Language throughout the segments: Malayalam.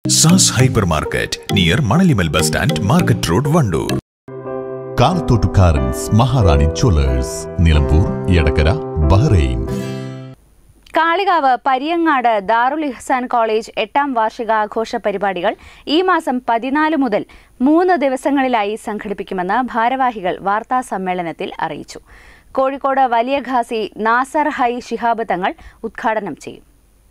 സാസ് hyper market near Manalimal bus stand market road Wandoor കാലത്തോട്ടുകാരൻസ് Maharani jewellers Nilambur Edakkara Bahrain Kalikavu Pariyangad Darul Ihsan college എട്ടാം വാർഷികാഘോഷ പരിപാടികൾ ഈ മാസം പതിനാല് മുതൽ മൂന്ന് ദിവസങ്ങളിലായി സംഘടിപ്പിക്കുമെന്ന് ഭാരവാഹികൾ വാർത്താ സമ്മേളനത്തിൽ അറിയിച്ചു കോഴിക്കോട് വലിയ ഖാസി നാസർ ഹൈ ശിഹാബ് തങ്ങൾ ഉദ്ഘാടനം ചെയ്യും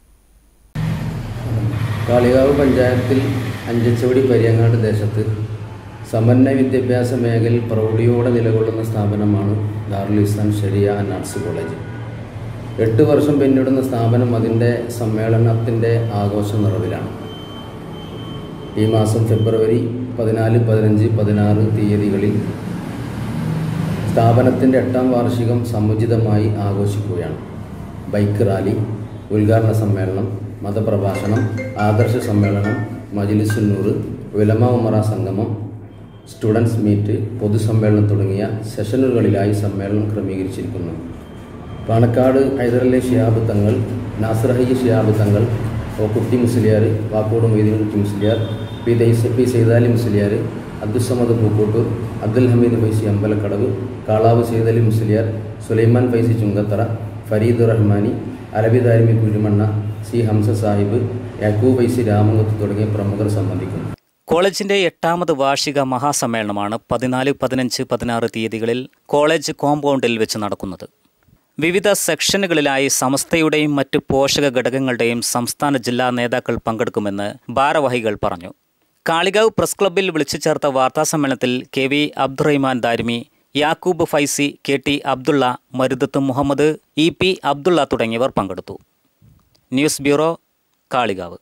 കാളികാവ് പഞ്ചായത്തിൽ അഞ്ചച്ചവടി പരിയങ്ങാട് ദേശത്ത് സമന്വയ വിദ്യാഭ്യാസ മേഖലയിൽ പ്രൗഢിയോടെ നിലകൊള്ളുന്ന സ്ഥാപനമാണ് Darul Islam Sharia and arts college എട്ട് വർഷം പിന്നിടുന്ന സ്ഥാപനം അതിൻ്റെ സമ്മേളനത്തിൻ്റെ ആഘോഷ നിറവിലാണ് ഈ മാസം ഫെബ്രുവരി പതിനാല് പതിനഞ്ച് പതിനാറ് തീയതികളിൽ സ്ഥാപനത്തിൻ്റെ എട്ടാം വാർഷികം സമുചിതമായി ആഘോഷിക്കുകയാണ് ബൈക്ക് റാലി ഉദ്ഘാടന സമ്മേളനം മതപ്രഭാഷണം ആദർശ സമ്മേളനം മജിലിസുന്നൂർ ഉലമ ഉമറ സംഗമം സ്റ്റുഡൻസ് മീറ്റ് പൊതുസമ്മേളനം തുടങ്ങിയ സെഷനുകളിലായി സമ്മേളനം ക്രമീകരിച്ചിരിക്കുന്നു പാണക്കാട് ഹൈദരലി ഷിയാബ് തങ്ങൾ നാസർഹയ്യ ഷിയാബ് തങ്ങൾ ഒ കുട്ടി മുസ്ലിയാർ വാക്കോട് മൊയ്തീൻ കുട്ടി മുസ്ലിയാർ പി ദൈസ് പി സൈദാലി മുസ്ലിയാർ അബ്ദുസമദ് പൂക്കോട്ടൂർ അബ്ദുൽ ഹമീദ് ഫൈസി അമ്പലക്കടവ് കാളാവ് സൈദലി മുസ്ലിയാർ സുലൈമാൻ ഫൈസി ചുങ്കത്തറ ഫരീദ് റഹ്മാനി അലബി ദാരിമി കുഴിമണ്ണ സി ഹംസ സാഹിബ് യാക്കൂബ് ഫൈസി രാമങ്കുത്ത് തുടങ്ങിയ പ്രമുഖർ സംബന്ധിക്കുന്നു കോളേജിന്റെ എട്ടാമത് വാർഷിക മഹാസമ്മേളനമാണ് പതിനാല് പതിനഞ്ച് പതിനാറ് തീയതികളിൽ കോളേജ് കോമ്പൗണ്ടിൽ വെച്ച് നടക്കുന്നത് വിവിധ സെക്ഷനുകളിലായി സമസ്തയുടെയും മറ്റ് പോഷക ഘടകങ്ങളുടെയും സംസ്ഥാന ജില്ലാ നേതാക്കൾ പങ്കെടുക്കുമെന്ന് ഭാരവാഹികൾ പറഞ്ഞു കാളികാവ് പ്രസ് ക്ലബ്ബിൽ വിളിച്ചു ചേർത്ത വാർത്താസമ്മേളനത്തിൽ K V Abdurahiman Darimi Yakoob Faizy K T Abdulla Marudath Muhammad E P Abdulla തുടങ്ങിയവർ പങ്കെടുത്തു news bureau Kalikavu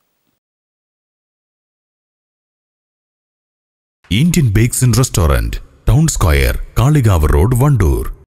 Indian bakes and restaurant town square Kalikavu road Wandoor